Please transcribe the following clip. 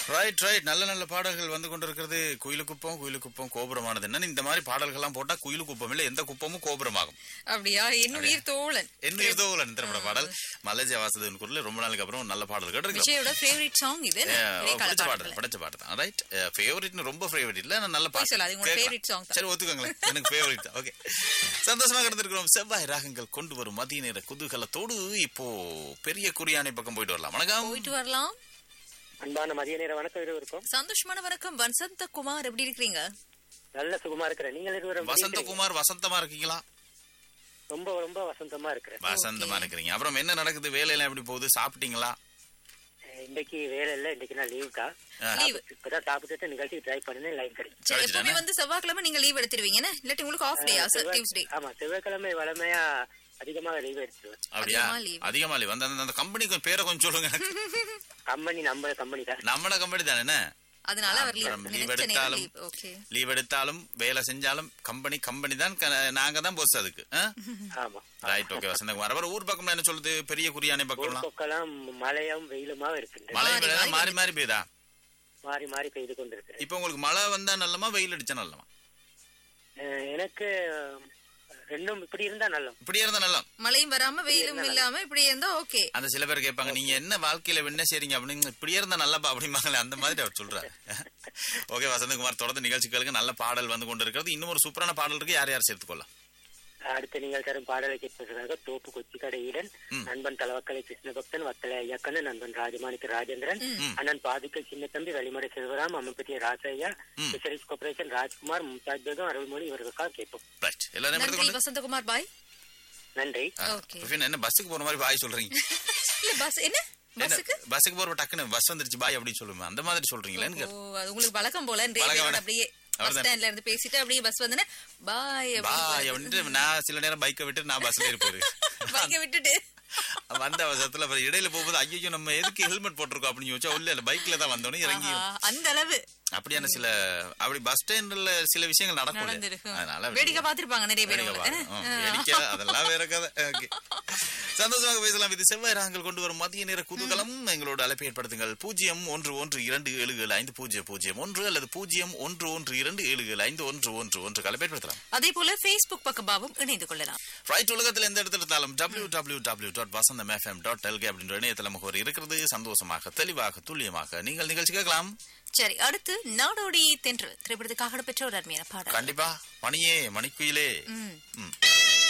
Right right நல்ல நல்ல பாடல்கள் வந்து கொண்டிருக்கிறது குயிலுக்குப்பம் குயிலுக்குப்பம் கோபுரமானது என்ன இந்த மாதிரி பாடல்கள்லாம் போட்டா குயிலு குப்பம் இல்ல எந்த குப்பமும் கோபுரமாகும் அப்படியா என்னுயிர் தோழன் என்ன இருந்தோ திரைப்பட பாடல் மலேசியா வாசதன் குரல் ரொம்ப நாளுக்கு அப்புறம் நல்ல பாடல் கேட்டிருக்கோம் விஜயோட ஃபேவரட் சாங் இது ஏ, இடைக்கால பிடிச்ச பாடல்கள். பாடல் பிடிச்ச பாட்டு தான் ரைட் ஃபேவரட்னு ரொம்ப ஃபேவரட் இல்ல நான் நல்ல போய் பாட்டு சொல்லாதீங்க, உங்களோட கேட்கலாம். favorite song தான். சரி ஒத்துக்கோங்களேன் எனக்கு ஃபேவரட் தான் ஓகே சந்தோஷமாக இருந்திருக்கிறோம் செவ்வாய் ராகங்கள் கொண்டு வரும் மதிய நேர குதூகலத்தோடு இப்போ பெரிய குறியானை பக்கம் போயிட்டு வரலாம் வணக்கம் போயிட்டு வரலாம் அன்பான மதிய நேர வணக்கம் இருவருக்கும் சந்தோஷமான வணக்கம் வசந்த குமார் எப்படி இருக்கீங்க நல்ல சுகமா இருக்கிறேன் நீங்கள் இருவரும் எப்படி இருக்கிறீங்க? வசந்தகுமார் வசந்தமா இருக்கீங்களா ரொம்ப ரொம்ப வசந்தமா இருக்கிறேன் வசந்தமா இருக்கிறீங்க அப்புறம் என்ன நடக்குது வேலையெல்லாம் எப்படி போகுது சாப்பிட்டீங்களா அஹ் இன்னைக்கு வேலை இல்ல இன்னைக்கு நான் லீவ் தான் Leave. இப்பதான் சாப்பிட்டுட்டு நிகழ்ச்சி ட்ரை பண்ணேன் லைன் கிடைக்கும் சரி கிடைச்சிட்டானே? எப்பவுமே வந்து செவ்வாய்க்கிழமை நீங்க லீவ் எடுத்துருவீங்க என்ன? இல்லாட்டி உங்களுக்கு ஆஃப் டேயா சார் டியூஸ்டே ஆமா செவ்வாய்க்கிழமை வளமையா அதிகமாக லீவ் எடுத்துருவேன் அப்படியா அதிகமா leave. அதிகமா லீவ் அந்த அந்த- அந்த கம்பெனி கொஞ்சம் பேரை கொஞ்சம் சொல்லுங்க எனக்கு. கம்பெனி நம்ம கம்பெனி தான் நம்மட கம்பெனி தானே என்ன அதனால அவர் லீவ் அப்புறம் leave நினைச்ச நேரம் எடுத்தாலும் லீவ் ஓகே லீவ் எடுத்தாலும் வேலை செஞ்சாலும் கம்பெனி கம்பெனி தான் க- நாங்க தான் போஸ் அதுக்கு ஆமா ரைட் ஓகே வசந்தகுமார் அப்புறம் ஊர் பக்கம் என்ன சொல்லுது பெரிய குறியானை பக்கம்லாம் பொருட்பொக்கலாம் மழையும் வெயிலுமா இருக்கின்றது மழை மாறி, வேலை மாறி மாறி மாறி பெய்யுதா மாறி மாறி பெய்து கொண்டிருக்கிறேன் இப்போ உங்களுக்கு மழை வந்தா நல்லமா வெயில் அடிச்சா நல்லமா அஹ் எனக்கு அஹ், ரெண்டும் இப்படி இருந்தா நல்லம் இப்படியே இருந்தா நல்லா மழையும் வராம வெயிலும் இல்லாம இப்படி இருந்தா ஓகே அந்த சில பேர் கேட்பாங்க நீங்க என்ன வாழ்க்கையில என்ன செய்றீங்க அப்படின்னு இப்படியே இருந்தா நல்லப்பா அப்படிம்பாங்களே அந்த மாதிரி அவர் சொல்றாரு ஓகே வசந்தகுமார் தொடர்ந்து நிகழ்ச்சிகளுக்கு நல்ல பாடல் வந்து கொண்டிருக்கிறது இன்னும் ஒரு சூப்பரான பாடல் இருக்கு யார் யார் சேர்த்துக்கொள்ளலாம் அடுத்து நீங்கள் தரும் பாடலை கேட்பதற்காக தோப்பு கொச்சிக்கடை ஈடன் நண்பன் தலவக்கலை கிருஷ்ணபக்தன் வத்தலை ஐயக்கண்ணன் நண்பன் ராஜமாணிக்க ராஜேந்திரன் அண்ணன் பாதுக்கல் சின்னத்தம்பி வழிமுறை செல்வராம் அம்மப்பட்டிய ராசையா பிஷரிஸ் கார்பரேஷன் ராஜ்குமார் மும்தாஜ் பேகம் அருள்மொழி இவர்களுக்காக கேட்போம் ரைட் எல்லாரும் நன்றி எடுத்துக்கொண்டு வசந்தகுமார் பாய் நன்றி ஓகே ருஃபின், என்ன பஸ்ஸுக்கு போற மாதிரி பாய் சொல்றீங்க இல்ல பஸ் என்ன என்ன பஸ்ஸுக்கு பஸ்ஸுக்கு போற டக்குன்னு பஸ் வந்துருச்சு பாய் அப்படின்னு சொல்லுவேன் அந்த மாதிரி சொல்றீங்களேன்னு ஓ அது உங்களுக்கு பழக்கம் போல பழக்கம் ரேடியோல வேணா. அப்படியே பஸ் அவர்தான். ஸ்டாண்ட்ல இருந்து பேசிட்டு அப்படியே பஸ் வந்து பாய் பாய் அப்படின்ட்டு நான் சில நேரம் பைக்கை விட்டு நான் பஸ்ல இருப்பேன் பைக்க விட்டுட்டு வந்த அவசரத்துல அப்புறம் இடையில போகும்போது ஐயோ நம்ம எதுக்கு ஹெல்மெட் போட்டிருக்கோம் அப்படின்னு யோசிச்சா இல்ல இல்ல பைக்ல தான் வந்தோடனே இறங்கி ஆஹா, அந்த அளவு அப்படியான சில அப்படி பஸ் ஸ்டாண்ட்ல சில விஷயங்கள் நடக்கும் நடந்திருக்கும் அதனால வேடிக்கை பார்த்திருப்பாங்க நிறைய பேர் வேடிக்கை உங்களை. பாரு. ம், வேடிக்கை அதெல்லாம் வேற கதை Okay. சந்தோஷமாக பேசலாம் இது செவ்வாய் ராகங்கள் கொண்டு வரும் மதிய நேர குதூகலம் எங்களோட அழைப்பை ஏற்படுத்துங்கள் பூஜ்ஜியம் ஒன்று ஒன்று இரண்டு ஏழு ஏழு ஐந்து பூஜ்ஜியம் பூஜ்ஜியம் ஒன்று அல்லது பூஜ்ஜியம் ஒன்று ஒன்று இரண்டு ஏழு ஏழு ஐந்து ஒன்று ஒன்று ஒன்று அழைப்பை ஏற்படுத்தலாம் அதே போல பேஸ்புக் பக்கமாவும் இணைந்து கொள்ளலாம் ரைட் உலகத்தில் எந்த இடத்துல இருந்தாலும் W W W dot Vasantham FM dot LK அப்படின்ற இணையதள முகவரி இருக்கிறது சந்தோஷமாக தெளிவாக துல்லியமாக நீங்கள் நிகழ்ச்சி கேட்கலாம் சரி அடுத்து நாடோடி தென்றல் திரைப்படத்துக்காக பெற்ற ஒரு அருமையான பாடல் கண்டிப்பா மணியே மணிக்குயிலே ம். ம்.